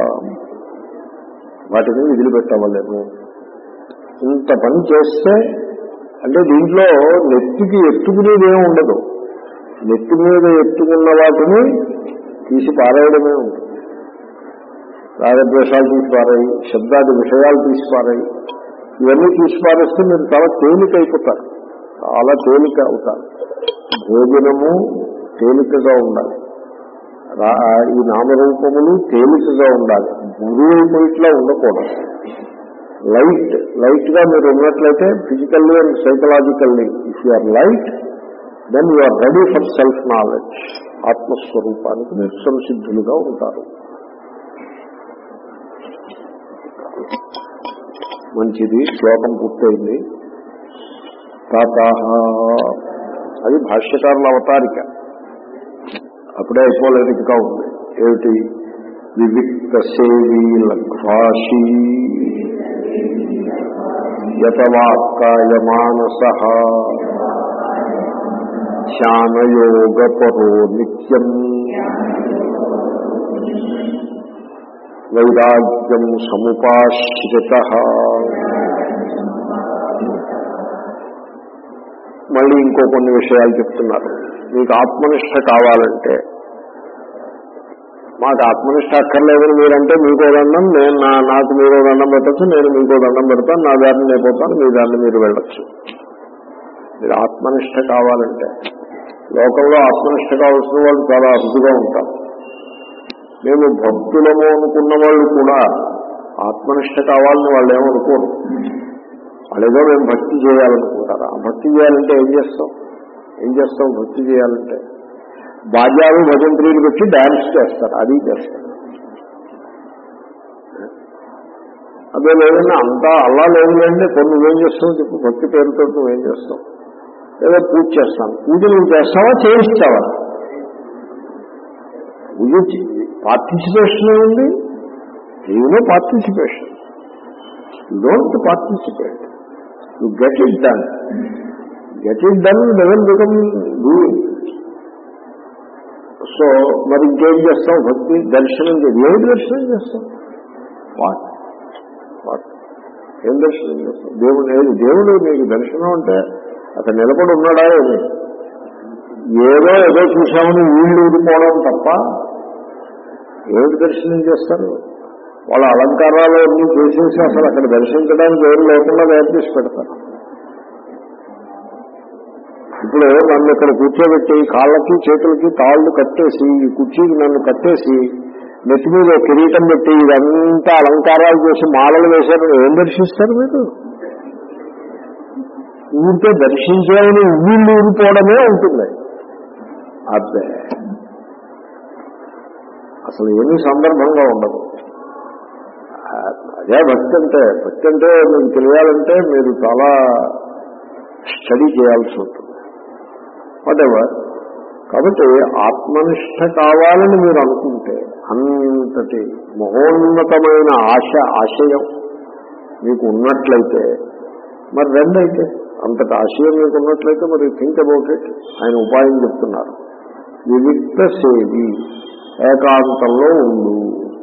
వాటిని వదిలిపెట్టవలేము ఇంత పని చేస్తే అంటే దీంట్లో నెత్తికి ఎత్తుకునేది ఏమి ఉండదు నెత్తి మీద ఎత్తుకున్న వాటిని తీసి పారేయడమే ఉంటుంది రాగద్వేషాలు తీసి పారాయి శబ్దాది విషయాలు తీసి పారాయి ఇవన్నీ తీసి పారేస్తే మీరు చాలా తేలిక అయిపోతారు చాలా తేలిక అవుతారు భోజనము తేలికగా ఉండాలి రా- ఈ నామరూపములు తేలికగా ఉండాలి గురువు అయిపోయిట్లా ఉండకూడదు లైట్ లైట్ గా మీరు ఉన్నట్లయితే physically and psychologically if you are light then you are ready for self knowledge ఆత్మస్వరూపానికి మీరు సంసిద్ధులుగా ఉంటారు మంచిది శ్లోకం పూర్తయింది తాత అది భాష్యకారుల అవతారిక అప్పుడే అయిపోలేదు ఇంకా ఉంది ఏమిటి వివిక్త సేవీ లఘ్వాషీ యతవాక్కాయ మానస ధ్యానయోగపరో నిత్యం వైరాగ్యం సముపాశ్రిత మళ్ళీ ఇంకో కొన్ని విషయాలు చెప్తున్నారు మీకు ఆత్మనిష్ట కావాలంటే మాకు ఆత్మనిష్ట అక్కర్లేదని మీరంటే మీకో దండం నేను నా నాకు మీరో దండం పెట్టచ్చు నేను మీకో దండం పెడతాను నా దారిని నేను పోతాను మీ దారిని మీరు వెళ్ళొచ్చు మీరు ఆత్మనిష్ట కావాలంటే లోకంలో ఆత్మనిష్ట కావాల్సిన వాళ్ళు చాలా అరుదుగా ఉంటారు మేము భక్తులము అనుకున్న వాళ్ళు కూడా ఆత్మనిష్ట కావాలని వాళ్ళు ఏమనుకోరు వాళ్ళేదో మేము భక్తి చేయాలనుకుంటారు ఆ భక్తి చేయాలంటే ఏం చేస్తాం ఏం చేస్తాం భక్తి చేయాలంటే బాజాలు భజంత్రీలు పెట్టి డాన్స్ చేస్తారు అది చేస్తారు అదే లేదండి అంతా అల్లా లేదులేండి కొన్ని నువ్వేం చేస్తావు చెప్పు భక్తి పేరుతో నువ్వేం చేస్తావు ఏదో పూజ చేస్తాను పూజ నువ్వు చేస్తావా చేయిస్తావా పూజ పార్టిసిపేషన్ ఏముంది ఏమో participation you don't participate you get it done get it done doesn't become doing so మరి ఇంకేం చేస్తాం భక్తి దర్శనం చేయాలి ఏమి దర్శనం చేస్తాం వాట్ వాట్ ఏం దర్శనం చేస్తాం దేవుడు ఏది దేవుడు నీకు దర్శనం అంటే అక్కడ నిలబడి ఉన్నాడా ఏమి ఏదో ఏదో చూసామని వీళ్ళు ఊడిపోవడం తప్ప ఏమిటి దర్శనం చేస్తారు వాళ్ళ అలంకారాలు అన్ని చేసేసి అసలు అక్కడ దర్శించడానికి ఎవరు లేకుండా తయారు చేసి పెడతారు ఇప్పుడు నన్ను ఇక్కడ కూర్చోబెట్టి కాళ్ళకి చేతులకి తాళ్ళు కట్టేసి ఈ కుర్చీకి నన్ను కట్టేసి నెత్తి మీద ఒక కిరీటం పెట్టి ఇదంతా అలంకారాలు చేసి మాలలు వేశారు ఏం దర్శిస్తారు మీరు ఊరికే దర్శించాలని వీళ్ళు ఊరిపోవడమే ఉంటుంది అదే అసలు ఏమీ సందర్భంగా ఉండదు అదే భక్తి అంటే భక్తి అంటే మీకు తెలియాలంటే మీరు చాలా స్టడీ చేయాల్సి ఉంటుంది వాటెవర్ కాబట్టి ఆత్మనిష్ట కావాలని మీరు అనుకుంటే అంతటి మహోన్నతమైన ఆశ ఆశయం మీకు ఉన్నట్లయితే మరి రెండు అయితే అంతటి ఆశయం మీకు ఉన్నట్లయితే మరి థింక్ అబౌట్ ఇట్ ఆయన ఉపాయం చెప్తున్నారు వివిక్త సేవి ఏకాంతంలో ఉండు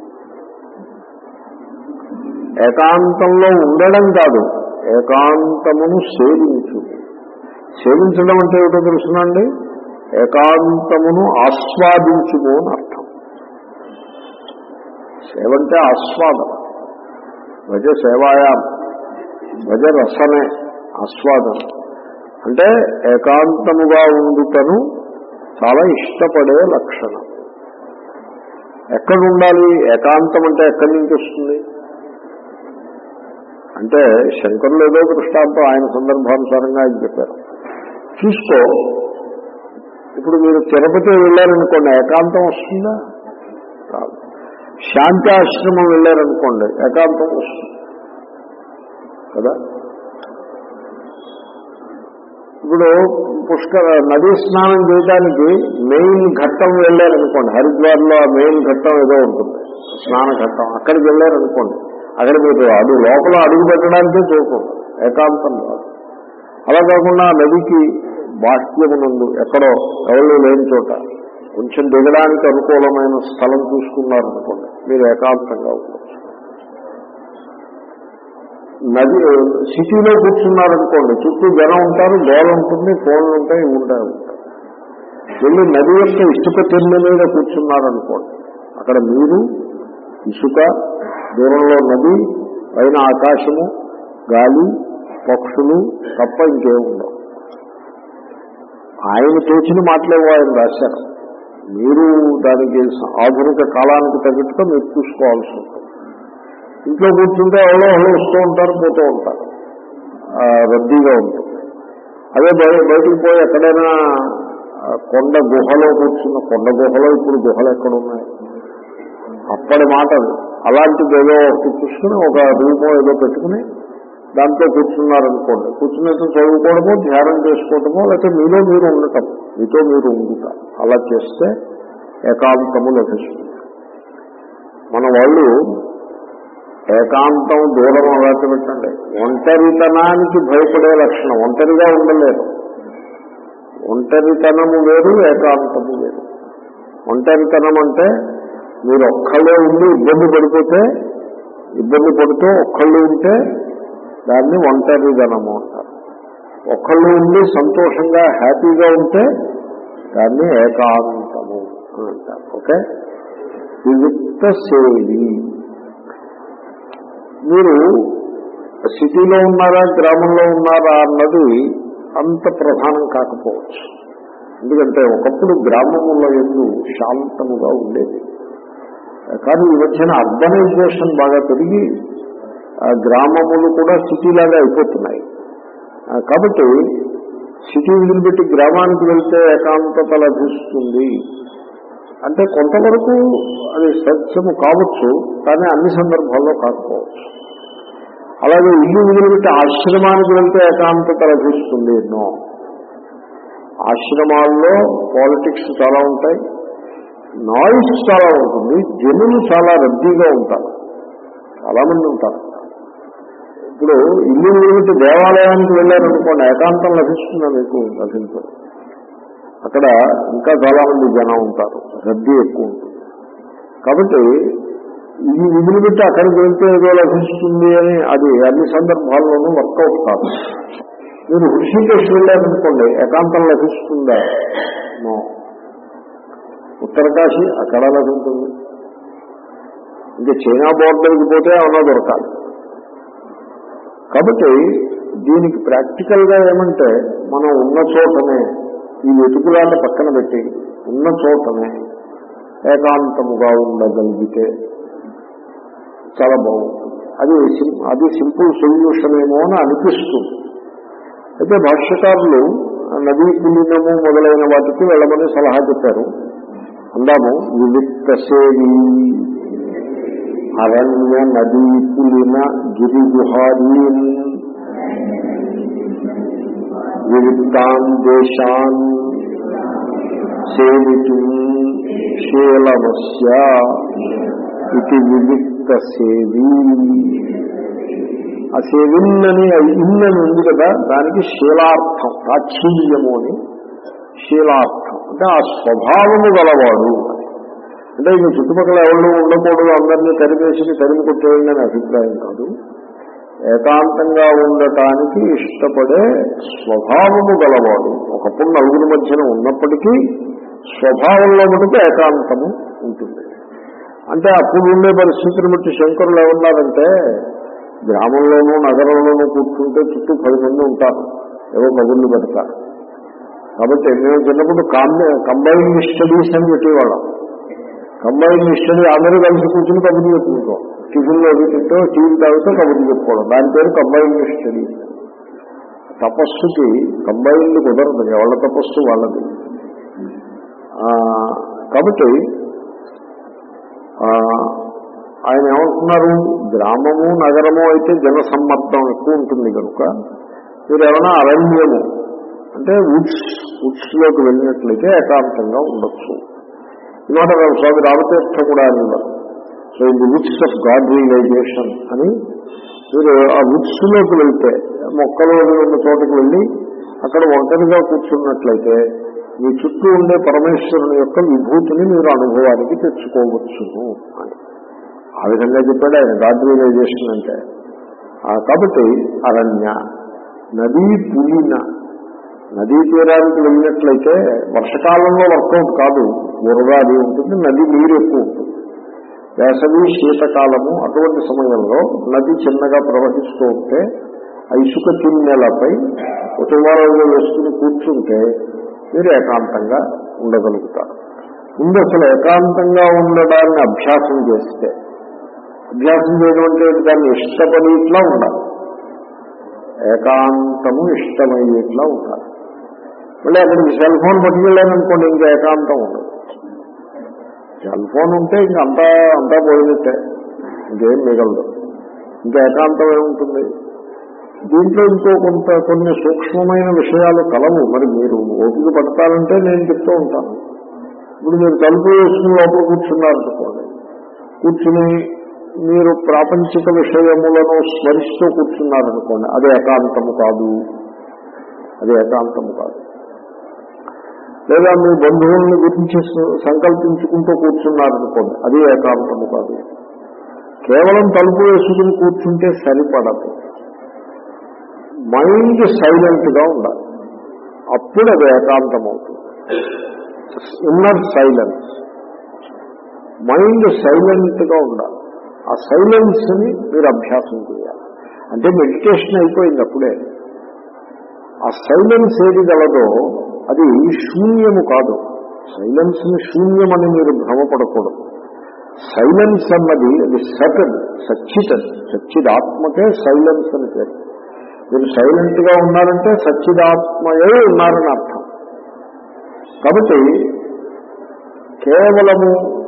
ఏకాంతంలో ఉండడం కాదు ఏకాంతమును సేవించు సేవించడం అంటే ఏమిటో తెలుసునండి ఏకాంతమును ఆస్వాదించుము అని అర్థం సేవ అంటే ఆస్వాదం భజ సేవాయా భజ రసమే ఆస్వాదం అంటే ఏకాంతముగా ఉండుటను చాలా ఇష్టపడే లక్షణం ఎక్కడ ఉండాలి ఏకాంతం అంటే ఎక్కడి నుంచి వస్తుంది అంటే శంకరులు ఏదో దృష్టాంతం ఆయన సందర్భానుసారంగా ఆయన చెప్పారు చూసుకో ఇప్పుడు మీరు తిరుపతి వెళ్ళారనుకోండి ఏకాంతం వస్తుందా కాదు శాంతి ఆశ్రమం వెళ్ళారనుకోండి ఏకాంతం వస్తుంది కదా ఇప్పుడు పుష్కర నదీ స్నానం చేయడానికి మెయిన్ ఘట్టం వెళ్ళారనుకోండి హరిద్వార్లో ఆ మెయిన్ ఘట్టం ఏదో ఉంటుంది స్నాన ఘట్టం అక్కడికి వెళ్ళారనుకోండి అక్కడ మీరు అడుగు లోపల అడుగు పెట్టడానికే చూడకూడదు ఏకాంతం కాదు అలా కాకుండా నదికి బాహ్యమునందు ఎక్కడో ఎవరు లేని చోట కొంచెం దిగడానికి అనుకూలమైన స్థలం చూసుకున్నారనుకోండి మీరు ఏకాంతంగా ఉండవచ్చు నది సిటీలో కూర్చున్నారనుకోండి చుట్టూ జనం ఉంటారు గోడ ఉంటుంది ఫోన్లు ఉంటాయి ఇవి ఉంటాయి ఉంటాయి వెళ్ళి నది యొక్క ఇసుక తెల్ల మీద కూర్చున్నారనుకోండి అక్కడ మీరు ఇసుక దూరంలో నది పైన ఆకాశము గాలి పక్షులు తప్ప ఇంకేం ఉండవు ఆయన తోచిన మాటలేవో ఆయన రాశారు మీరు దానికి ఆధునిక కాలానికి తగ్గట్టుగా మీరు చూసుకోవాల్సి ఉంటుంది ఇంట్లో కూర్చుంటే ఎవరో ఎవరో వస్తూ ఉంటారు పోతూ ఉంటారు ఆ, రద్దీగా ఉంటుంది అదే బయ బయటికి పోయి ఎక్కడైనా ఆ, కొండ గుహలో కూర్చున్న కొండ గుహలో ఇప్పుడు గుహలు ఎక్కడ ఉన్నాయి అప్పటి మాటలు అలాంటిది ఏదో ఒకటి చూసుకుని ఒక రూమో ఏదో పెట్టుకుని దాంట్లో కూర్చున్నారనుకోండి కూర్చున్నట్టు చదువుకోవడమో ధ్యానం చేసుకోవడమో లేకపోతే మీలో మీరు ఉండటం మీతో మీరు ఉండుట అలా చేస్తే ఏకాంతము లభిస్తుంది మన వాళ్ళు ఏకాంతం దూరం అలాంటి పెట్టండి ఒంటరితనానికి భయపడే లక్షణం ఒంటరిగా ఉండలేరు ఒంటరితనము వేరు ఏకాంతము వేరు ఒంటరితనం అంటే మీరు ఒక్కళ్ళే ఉండి ఇబ్బంది పడిపోతే ఇబ్బంది పడుతూ ఒక్కళ్ళు ఉంటే దాన్ని ఒంటరితనము అంటారు ఒక్కళ్ళు ఉండి సంతోషంగా హ్యాపీగా ఉంటే దాన్ని ఏకాంతము అని అంటారు ఓకే వివిక్త సేవి మీరు సిటీలో ఉన్నారా గ్రామంలో ఉన్నారా అన్నది అంత ప్రధానం కాకపోవచ్చు ఎందుకంటే ఒకప్పుడు గ్రామముల ఎందు శాంతముగా ఉండేది కానీ ఈ మధ్యన అర్బనైజేషన్ బాగా పెరిగి ఆ గ్రామములు కూడా సిటీలాగా అయిపోతున్నాయి ఆ, కాబట్టి సిటీ వదిలిపెట్టి గ్రామానికి వెళ్తే ఏకాంతత లభిస్తుంది అంటే కొంతవరకు అది సత్యము కావచ్చు కానీ అన్ని సందర్భాల్లో కాకపోవచ్చు అలాగే ఇల్లు వదిలిపెట్టి ఆశ్రమానికి వెళ్తే ఏకాంతత లభిస్తుంది ఎన్నో ఆశ్రమాల్లో పాలిటిక్స్ చాలా ఉంటాయి నాయిస్ చాలా ఉంటుంది జనులు చాలా రద్దీగా ఉంటారు చాలా మంది ఉంటారు ఇప్పుడు ఇల్లు వదిలిపెట్టి దేవాలయానికి వెళ్ళారనుకోండి ఏకాంతం లభిస్తుందా మీకు లభించదు అక్కడ ఇంకా చాలా మంది జనం ఉంటారు రద్దీ ఎక్కువ ఉంటుంది కాబట్టి ఇది వదిలిపెట్టి అక్కడికి వెళ్తే ఏదో లభిస్తుంది అని అది అన్ని సందర్భాల్లోనూ వర్కౌట్ కాదు మీరు హృషికేశ్ వెళ్ళారనుకోండి ఏకాంతం లభిస్తుందా నో ఉత్తరకాశి అక్కడ లభించింది ఇంకా చైనా బోర్డర్కి పోతే ఏమన్నా దొరకాలి కాబట్టి దీనికి ప్రాక్టికల్ గా ఏమంటే మనం ఉన్న చోటనే ఈ వెతుకులాట పక్కన పెట్టి ఉన్న చోటనే ఏకాంతముగా ఉండగలిగితే చాలా బాగుంటుంది అది sim- అది సింపుల్ సొల్యూషన్ ఏమో అని అనిపిస్తుంది అయితే భాష్యకారులు నదీ పులినము మొదలైన వాటికి వెళ్ళమని సలహా చెప్పారు అందాము వివిక్త సేవి అరణ్య నదీ పులిన గిరిగుహారీన్ వివిక్తాన్ దేశాన్ సేవితు శీలమస్య ఇది వివిక్త సేవి ఆ సేవిన్నని ఇన్నని ఉంది కదా దానికి శీలార్థం ప్రాచీల్యము అని శీలార్థం అంటే ఆ స్వభావము గలవాడు అని. అంటే ఇక చుట్టుపక్కల ఎవరు ఉండకూడదు అందరినీ తరిమేసి తరిమి కొట్టేయండి అనే అభిప్రాయం కాదు ఏకాంతంగా ఉండటానికి ఇష్టపడే స్వభావము గలవాడు ఒకప్పుడు నలుగురి మధ్యన ఉన్నప్పటికీ స్వభావంలో మటుకు ఏకాంతము ఉంటుంది అంటే అప్పుడు ఉండే పరిస్థితిని బట్టి శంకరులు ఏమన్నారంటే గ్రామంలోనూ నగరంలోనూ కూర్చుంటే చుట్టూ పది మంది ఉంటారు ఏవో కబుర్లు పెడతారు కాబట్టి మేము చిన్నప్పుడు కంబైన్ స్టడీస్ అని పెట్టేవాళ్ళం కంబైన్ స్టడీ అందరూ కలిసి కూర్చుని కబుర్లు చెప్పుకుంటాం టిఫిన్లో అవి తింటూ టీవీ తాగుతూ కబుర్లు చెప్పుకోవడం దాని పేరు కంబైన్ స్టడీస్ తపస్సుకి కంబైన్డ్ కుదరదు ఎవళ్ళ తపస్సు వాళ్ళది ఆ, కాబట్టి ఆ, ఆయన ఏమంటున్నారు గ్రామము నగరము అయితే జనసమ్మర్దం ఎక్కువ ఉంటుంది కనుక మీరు ఏమైనా అరణ్యము అంటే వుడ్స్ వుడ్స్ లోకి వెళ్ళినట్లయితే ఏకాంతంగా ఉండొచ్చు ఈ మాట స్వామి రామతీర్థ కూడా అనేవారు so in the woods of God realization అని మీరు ఆ వుడ్స్ లోకి వెళ్తే మొక్కలు ఉన్న చోటకి వెళ్ళి అక్కడ ఒంటరిగా కూర్చున్నట్లయితే మీ చుట్టూ ఉండే పరమేశ్వరుని యొక్క విభూతిని మీరు అనుభవానికి తెచ్చుకోవచ్చును అని ఆ విధంగా చెప్పాడు ఆయన గాడ్ రియలైజేషన్ అంటే ఆ, కాబట్టి అరణ్య నదీ పులిన నదీ తీరానికి వెళ్ళినట్లయితే వర్షకాలంలో వర్కౌట్ కాదు బురద అది ఉంటుంది నది నీరు ఎక్కువ ఉంటుంది వేసవి శీతకాలము అటువంటి సమయంలో నది చిన్నగా ప్రవహిస్తూ ఉంటే ఆ ఇసుక తిన్నెలపై కుటుంబాలలో వేసుకుని కూర్చుంటే మీరు ఏకాంతంగా ఉండగలుగుతారు ముందు అసలు ఏకాంతంగా ఉండడాన్ని అభ్యాసం చేస్తే అభ్యాసం చేయడం అంటే దాన్ని ఇష్టపడేట్లా ఉండాలి ఏకాంతము ఇష్టమయ్యేట్లా ఉండాలి మళ్ళీ అక్కడికి సెల్ ఫోన్ పట్టుకెళ్ళాననుకోండి ఇంకా ఏకాంతం ఉండదు సెల్ ఫోన్ ఉంటే ఇంక అంతా అంతా పోయినట్టే ఇంకేం మిగలదు ఇంకా ఏకాంతం ఏముంటుంది దీంట్లో ఇంకో కొంత కొన్ని సూక్ష్మమైన విషయాలు కలవు మరి మీరు ఓపిక పడతారంటే నేను చెప్తూ ఉంటాను ఇప్పుడు మీరు తలుపు వేసుకుని లోపల కూర్చున్నారనుకోండి కూర్చుని మీరు ప్రాపంచిక విషయములను స్మరిస్తూ కూర్చున్నారనుకోండి అది ఏకాంతము కాదు అది ఏకాంతము కాదు లేదా మీ బంధువుల్ని గురించి స- సంకల్పించుకుంటూ కూర్చున్నారనుకోండి అది ఏకాంతము కాదు కేవలం తలుపు వేసుకుని కూర్చుంటే సరిపడదు మైండ్ సైలెంట్ గా ఉండాలి అప్పుడు అది ఏకాంతం అవుతుంది ఇన్నర్ సైలెన్స్ మైండ్ సైలెంట్ గా ఉండాలి ఆ సైలెన్స్ ని మీరు అభ్యాసం చేయాలి అంటే మెడిటేషన్ అయిపోయింది అప్పుడే ఆ సైలెన్స్ ఏది గలదో అది శూన్యము కాదు సైలెన్స్ ని శూన్యమని మీరు భ్రమపడకూడదు సైలెన్స్ అన్నది అది సటన్ సచ్చితన్ సచ్చిదాత్మకే సైలెన్స్ అని పేరు మీరు సైలెంట్ గా ఉన్నారంటే సచ్చిదాత్మయే ఉన్నారని అర్థం కాబట్టి కేవలము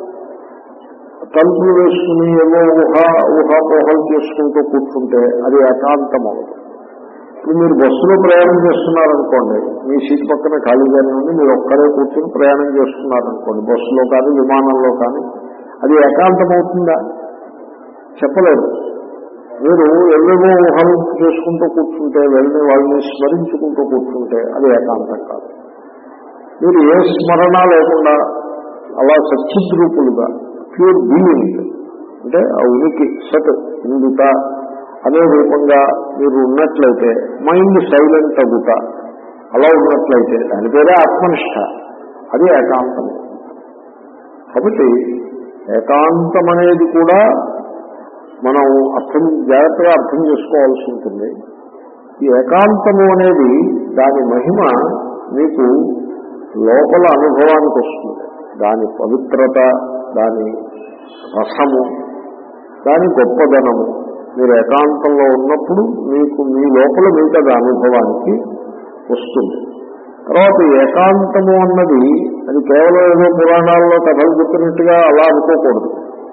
తలుపులు వేసుకుని ఏవో ఊహా ఊహాపోహలు చేసుకుంటూ కూర్చుంటే అది ఏకాంతం అవ్వదు ఇప్పుడు మీరు బస్సులో ప్రయాణం చేస్తున్నారనుకోండి మీ సీట్ పక్కన ఖాళీగానే ఉంది మీరు ఒక్కరే కూర్చొని ప్రయాణం చేస్తున్నారనుకోండి బస్సులో కానీ విమానంలో కానీ అది ఏకాంతం అవుతుందా చెప్పలేదు మీరు ఎవేవో ఊహలు చేసుకుంటూ కూర్చుంటే వెళ్ళని వాళ్ళని స్మరించుకుంటూ కూర్చుంటే అది ఏకాంతం కాదు మీరు ఏ స్మరణ లేకుండా అలా సచ్చిద్రూపులుగా ప్యూర్ బీయింగ్ అంటే ఆ ఉనికి సత్ ఇందుట అనే రూపంగా మీరు ఉన్నట్లయితే మైండ్ సైలెంట్ అగుట అలా ఉన్నట్లయితే దాని పేరే ఆత్మనిష్ట అది ఏకాంతం కాబట్టి ఏకాంతం అనేది కూడా మనం అర్థం జాగ్రత్తగా అర్థం చేసుకోవాల్సి ఉంటుంది ఈ ఏకాంతము అనేది దాని మహిమ మీకు లోపల అనుభవానికి వస్తుంది దాని పవిత్రత దాని రసము దాని గొప్పదనము మీరు ఏకాంతంలో ఉన్నప్పుడు మీకు మీ లోపల మీకు అది అనుభవానికి వస్తుంది తర్వాత ఈ ఏకాంతము అన్నది అది కేవలం ఏదో పురాణాల్లో కథలు చెప్పినట్టుగా అలా అనుకోకూడదు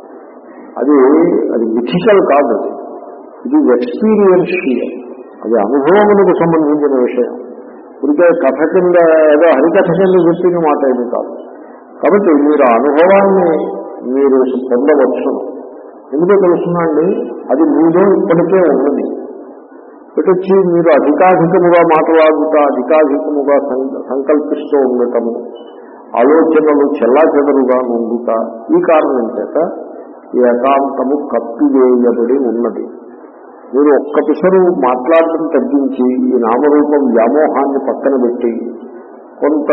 అది అది మిథికల్ కాదు అది ఇది ఎక్స్పీరియన్షియల్ అది అనుభవములకు సంబంధించిన విషయం ఇదికే కథ కింద ఏదో హరికథ కింద చెప్పిన మాట ఏమి కాదు కాబట్టి మీరు ఆ అనుభవాన్ని మీరు పొందవచ్చు ఎందుకో తెలుసునండి అది మీలో ఇప్పటికే ఉన్నది ఇటొచ్చి మీరు అధికాధికముగా మాట్లాడుతా అధికాధికముగా సం- సంకల్పిస్తూ ఉండటము ఆలోచనలు చెల్లాచెదరుగా ఉండుట ఈ కారణం చేత ఈ ఏకాంతము కప్పివేయబడి ఉన్నది మీరు ఒక్క పిసరు మాట్లాడటం తగ్గించి ఈ నామరూపం వ్యామోహాన్ని పక్కన పెట్టి కొంత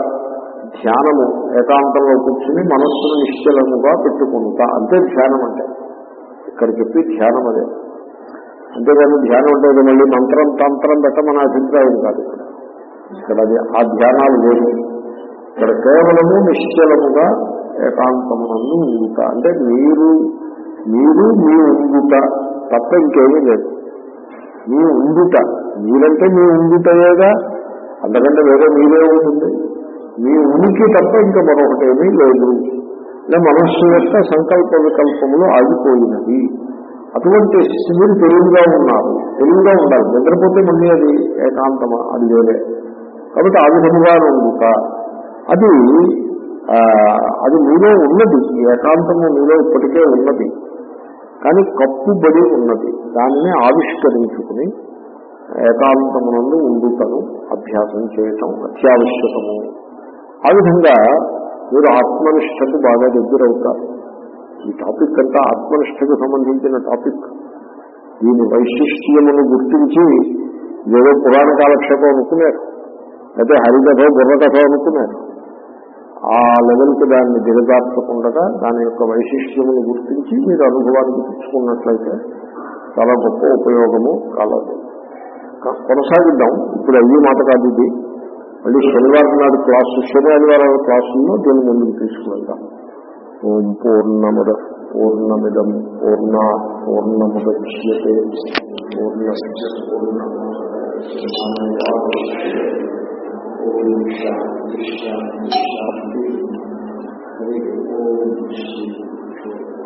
ధ్యానము ఏకాంతంలో కూర్చుని మనస్సును నిశ్చలముగా పెట్టుకుంటా అంతే ధ్యానం అంటే ఇక్కడ చెప్పి ధ్యానం అదే అంతేగాని ధ్యానం అంటే ఇది మళ్ళీ మంత్రం తంత్రం పెట్టమని అభిప్రాయం కాదు ఇక్కడ ఇక్కడ అది ఆ ధ్యానాలు వేరు ఇక్కడ కేవలము నిశ్చలముగా ఏకాంతమునందు ఉండుట అంటే మీరు మీరు మీ ఉండుట తప్ప ఇంకేమీ లేదు మీ ఉండుట మీరంటే మీ ఉండుటయేగా అంతకంటే వేరే మీరే ఉంటుంది మీ ఉనికి తప్ప ఇంకా మరొకటేమీ లేదు అంటే మనస్సు యొక్క సంకల్ప వికల్పములు ఆగిపోయినవి అటువంటి స్థితిని తెలివిగా ఉన్నారు తెలివిగా ఉండాలి నిద్రపోతే మళ్ళీ అది ఏకాంతమా అది వేరే కాబట్టి ఆ విధముగా ఉండుట అది ఆ, అది మీలో ఉన్నది ఈ ఏకాంతము మీలో ఇప్పటికే ఉన్నది కానీ కప్పుబడి ఉన్నది దానిని ఆవిష్కరించుకుని ఏకాంతమునందు ఉండుటను అభ్యాసం చేయటం అత్యావశ్యకము ఆ విధంగా మీరు ఆత్మనిష్టకు బాగా దగ్గరవుతారు ఈ టాపిక్ అంతా ఆత్మనిష్టకు సంబంధించిన టాపిక్ దీని వైశిష్ట్యమును గుర్తించి ఏదో పురాణ కాలక్షేపం అనుకున్నారు అయితే హరికథ బుర్రకథ అనుకున్నారు ఆ లెవెల్కి దాన్ని దిగజార్చకుండా దాని యొక్క వైశిష్ట్యమును గుర్తించి మీరు అనుభవానికి తెచ్చుకున్నట్లయితే చాలా గొప్ప ఉపయోగము కలదు క- కొనసాగిద్దాం ఇప్పుడు అయ్యే మాట కాదు ఇది మళ్ళీ శనివారం నాడు క్లాసు శని ఆదివారం క్లాసుల్లో దీన్ని ముందుకు తీసుకువెళ్తాం ఓం పూర్ణముద పూర్ణమిదం పూర్ణ పూర్ణముద్యతే పూర్ణస్య పూర్ణమాదాయ ఓం శాంతి శాంతి శాంతి హరి ఓం శ్రీ